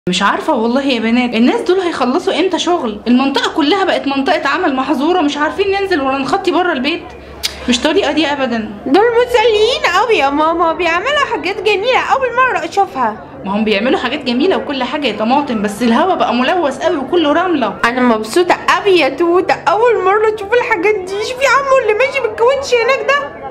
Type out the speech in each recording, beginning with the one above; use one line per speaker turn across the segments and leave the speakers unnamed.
مش عارفة والله يا بنات الناس دول هيخلصوا امتى شغل المنطقة كلها بقت منطقة عمل محظورة مش عارفين ننزل ولا نخطي بره البيت مش طريقة دي ابدا
دول مسليين قوي يا ماما بيعملوا حاجات جميلة أول مرة أشوفها
ما هم بيعملوا حاجات جميلة وكل حاجة يا طماطم بس الهوا بقى ملوث قوي وكله رملة
أنا مبسوطة قوي يا توتة أول مرة أشوف الحاجات دي شوفي عمو اللي ماشي بالكاوتش هناك ده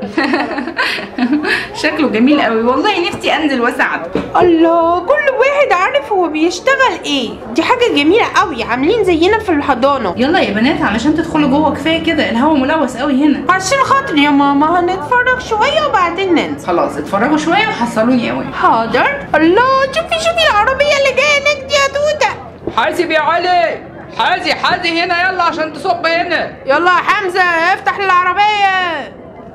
شكله جميل قوي والله نفسي انزل واساعده
الله كل واحد عارف هو بيشتغل ايه دي حاجة جميلة قوي عاملين زينا في الحضانة
يلا يا بنات علشان تدخلوا جوه كفايه كده الهوا ملوث قوي هنا
عشان خاطر يا ماما هنتفرج شوية وبعدين ننزل
خلاص اتفرجوا شويه وحصلوني قوي
حاضر الله شوفي شوفي العربية اللي جاية هناك دي يا توتة
حاسب يا علي حازي حازي هنا يلا عشان تصب هنا
يلا يا حمزة افتح العربية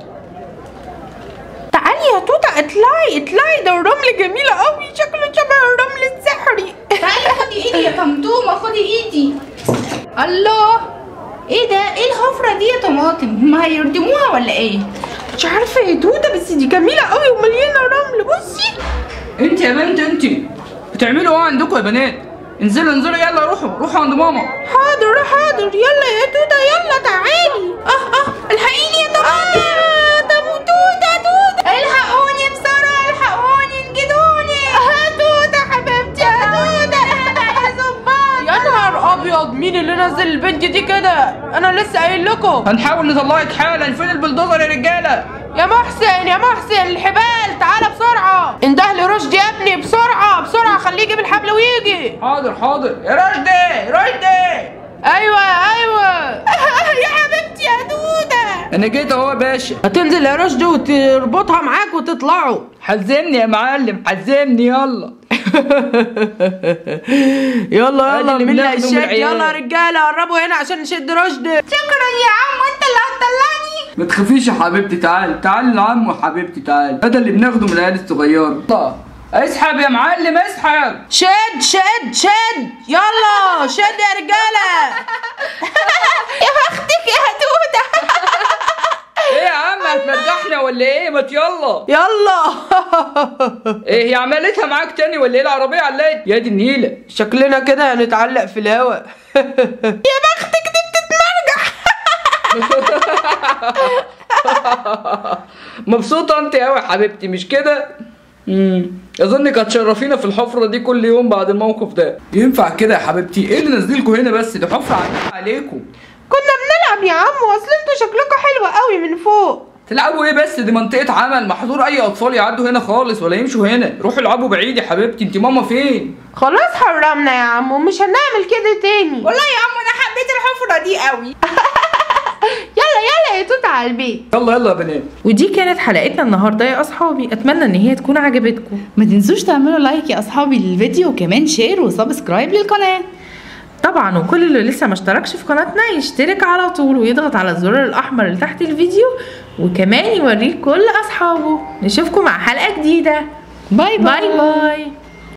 تعالي يا توتة اطلعي اطلعي ده الرمل جميلة قوي شكله شبه الرمل السحري
تعالي خدي ايدي يا طمطومه خدي ايدي الله ايه ده ايه الحفره دي يا طماطم هما هيردموها ولا ايه
مش عارفة يا توتة بس دي جميلة قوي ومليانة رمل بصي
انت يا بنت انت بتعملوا ايه عندكم يا بنات انزلوا انزلوا يلا روحوا روحوا عند ماما
حاضر حاضر يلا يا توتة يلا تعالي اه اه الحقيني يا توتة آه ده مو توتة توتة
الحقوني بسرعه الحقوني انجدوني
اه توتة حبيبتي يا توتة
يا زبان
يا نهار ابيض مين اللي نزل البنت دي كده انا لسه قايل لكم
هنحاول نطلعك حالا فين البلدوزر يا رجاله
يا محسن يا محسن الحبال تعالى بسرعة انده لي رشدي يا ابني بسرعة بسرعة خليه يجيب الحبل ويجي
حاضر حاضر يا رشدي رشدي
ايوه ايوه يا حبيبتي يا دودة
انا جيت اهو يا باشا
هتنزل يا رشدي وتربطها معاك وتطلعوا
حزمني يا معلم حزمني يلا
يلا
أدي
يلا
اللي
مين اللي
بناخده من
هيشد
العيال.
يلا يا رجالة قربوا هنا عشان نشد رشدي
شكرا يا عم انت اللي هتطلعني
ما تخافيش يا حبيبتي تعالي تعالي العم وحبيبتي تعالي هذا اللي بناخده من العيال الصغيره طب اسحب يا معلم اسحب
شد شد شد يلا شد يا رجالة يا بختك يا دودة
ايه يا عم هتمدحنا ولا ايه ما يلا
يلا
ايه هي عملتها معاك تاني ولا ايه العربيه علقت يا دي النيله
شكلنا كده هنتعلق في الهوا يا بختك دي بتتمرجح
مبسوطه انت قوي يا حبيبتي مش كده امم اظنك هتشرفينا في الحفره دي كل يوم بعد الموقف ده ينفع كده يا حبيبتي ايه اللي نزلكوا هنا بس دي حفره عندنا عليكم
كنا بنلعب يا عم اصل انتوا شكلكم حلو قوي من فوق
تلعبوا ايه بس دي منطقه عمل محظور اي اطفال يعدوا هنا خالص ولا يمشوا هنا روحوا العبوا بعيد يا حبيبتي انت ماما فين
خلاص حرمنا يا عم ومش هنعمل كده تاني
والله يا عم انا حبيت الحفره دي قوي
يلا يلا يا توت على البيت
يلا يلا يا بنات
ودي كانت حلقتنا النهارده يا اصحابي اتمنى ان هي تكون عجبتكم
ما تنسوش تعملوا لايك يا اصحابي للفيديو وكمان شير وسبسكرايب للقناه
طبعا وكل اللي لسه ما اشتركش في قناتنا يشترك على طول ويضغط على الزرار الاحمر اللي تحت الفيديو وكمان يوريه كل اصحابه نشوفكم مع حلقه جديده
باي
باي باي